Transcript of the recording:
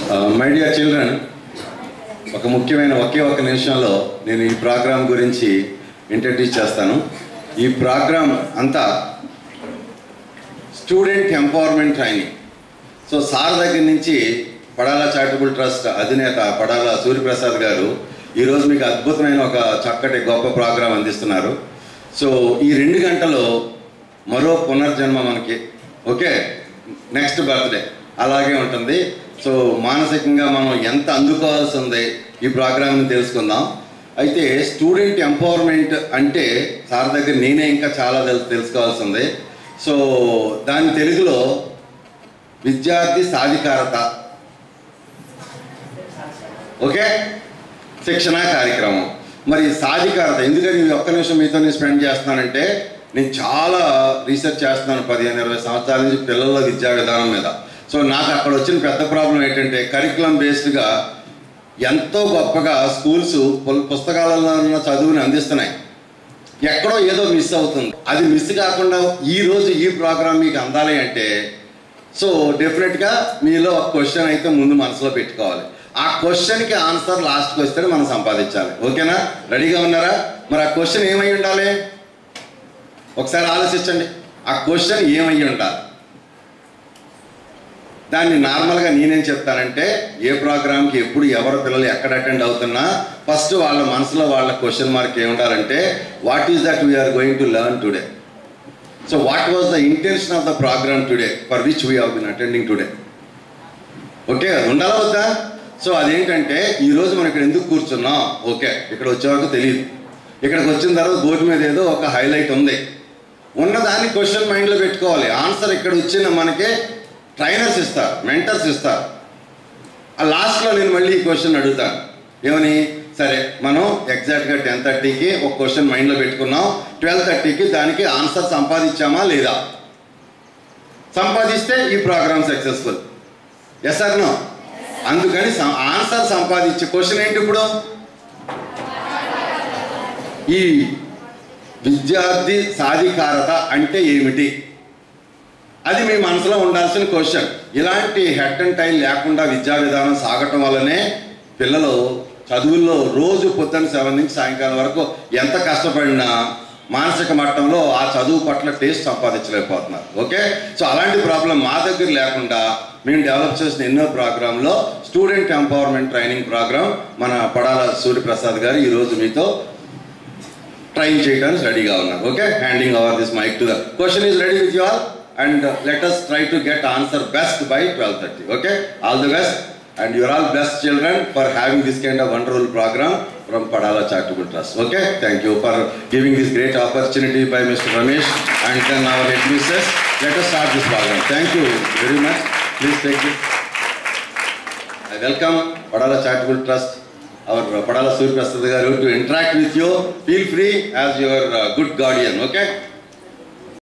My dear children ఒక ముఖ్యమైన ఒకే ఒక నిమిషంలో నేను ఈ ప్రోగ్రాం గురించి ఇంట్రడ్యూస్ చేస్తాను ఈ ప్రోగ్రాం అంతా student empowerment training so sir దగ్గర నుంచి పడాల చారిటబుల్ ట్రస్ట్ అధినేత పడాల సూర్యప్రసాద్ గారు ఈరోజు మీకు అద్భుతమైన ఒక చక్కటి గొప్ప ప్రోగ్రాం అందిస్తున్నారు సో ఈ రెండు గంటలో మరో పునర్జన్మ మనకి ఓకే నెక్స్ట్ బర్త్డే అలాగే ఉంటుంది సో మానసికంగా మనం ఎంత అందుకోవాల్సి ఉంది ఈ ప్రోగ్రామ్ని తెలుసుకుందాం అయితే స్టూడెంట్ ఎంపవర్మెంట్ అంటే సార్ దగ్గర నేనే ఇంకా చాలా తెలు తెలుసుకోవాల్సి ఉంది సో దాని తెలుగులో విద్యార్థి సాధికారత ఓకే శిక్షణ కార్యక్రమం మరి సాధికారత ఎందుకని ఈ ఒక్క నిమిషం మీతో నేను స్పెండ్ చేస్తున్నానంటే నేను చాలా రీసెర్చ్ చేస్తున్నాను పదిహేను ఇరవై సంవత్సరాల నుంచి పిల్లల విద్యా విధానం మీద సో నాకు అక్కడ వచ్చిన పెద్ద ప్రాబ్లం ఏంటంటే కరికులం బేస్డ్గా ఎంతో గొప్పగా స్కూల్స్ పుల్- పుస్తకాలలో ఉన్న చదువుని అందిస్తున్నాయి ఎక్కడో ఏదో మిస్ అవుతుంది అది మిస్ కాకుండా ఈ రోజు ఈ ప్రోగ్రామ్ మీకు అందాలి అంటే సో డెఫినెట్గా మీలో ఒక క్వశ్చన్ అయితే ముందు మనసులో పెట్టుకోవాలి ఆ క్వశ్చన్కి ఆన్సర్ లాస్ట్కి వస్తే మనం సంపాదించాలి ఓకేనా రెడీగా ఉన్నారా మరి ఆ క్వశ్చన్ ఏమై ఉండాలి ఒకసారి ఆలోచించండి ఆ క్వశ్చన్ ఏమై ఉండాలి దాన్ని నార్మల్గా నేనేం చెప్తానంటే ఏ ప్రోగ్రామ్కి ఎప్పుడు ఎవరు పిల్లలు ఎక్కడ అటెండ్ అవుతున్నా ఫస్ట్ వాళ్ళ మనసులో వాళ్ళ క్వశ్చన్ మార్క్ ఏముండాలంటే what is that we are going to learn today so what was the intention of the program today for which we have been attending today okay ఉండాలా వద్దా సో అదేంటంటే ఈరోజు మనం ఇక్కడ ఎందుకు కూర్చున్నాం ఓకే ఇక్కడ వచ్చే వరకు తెలియదు ఇక్కడికి వచ్చిన తర్వాత బోర్డు మీద ఏదో ఒక హైలైట్ ఉంది ఉన్నదాన్ని క్వశ్చన్ మైండ్లో పెట్టుకోవాలి ఆన్సర్ ఇక్కడ వచ్చిన మనకి ట్రైనర్స్ ఇస్తారు మెంటర్స్ ఇస్తారు ఆ లాస్ట్లో నేను మళ్ళీ ఈ క్వశ్చన్ అడుగుతాను ఏమని సరే మనం ఎగ్జాక్ట్గా టెన్ థర్టీకి ఒక క్వశ్చన్ మైండ్లో పెట్టుకున్నాం ట్వెల్వ్ థర్టీకి దానికి ఆన్సర్ సంపాదించామా లేదా సంపాదిస్తే ఈ program successful yes or no అందుకని సం- ఆన్సర్ సంపాదించే క్వశ్చన్ ఏంటి ఇప్పుడు ఈ విద్యార్థి సాధికారత అంటే ఏమిటి అది మీ మనసులో ఉండాల్సిన క్వశ్చన్ ఇలాంటి హెడ్ అండ్ టైల్ లేకుండా విద్యా విధానం సాగటం వల్లనే పిల్లలు చదువుల్లో రోజు పొద్దున్న సెవెన్ నుంచి సాయంకాలం వరకు ఎంత కష్టపడినా మానసిక మట్టంలో ఆ చదువు పట్ల టేస్ట్ సంపాదించలేకపోతున్నారు ఓకే సో అలాంటి ప్రాబ్లం మా దగ్గర లేకుండా మేము డెవలప్ చేసిన ఎన్నో ప్రోగ్రాంలో స్టూడెంట్ ఎంపవర్మెంట్ ట్రైనింగ్ ప్రోగ్రామ్ మన పడాల సూర్యప్రసాద్ గారు ఈరోజు మీతో ట్రైన్ చేయడానికి రెడీగా ఉన్నారు okay handing over this mike to the question is ready with you all and let us try to get answer best by twelve thirty okay all the best and your all best children for having this kind of wonderful program from Padala charitable trust okay thank you for giving this great opportunity by mister Ramesh and then our head misses let us start this program thank you very much please take this I welcome Padala Charitable Trust, our uh, Padala Surya Prasad Garu to interact with you. Feel free as your uh, good guardian, okay?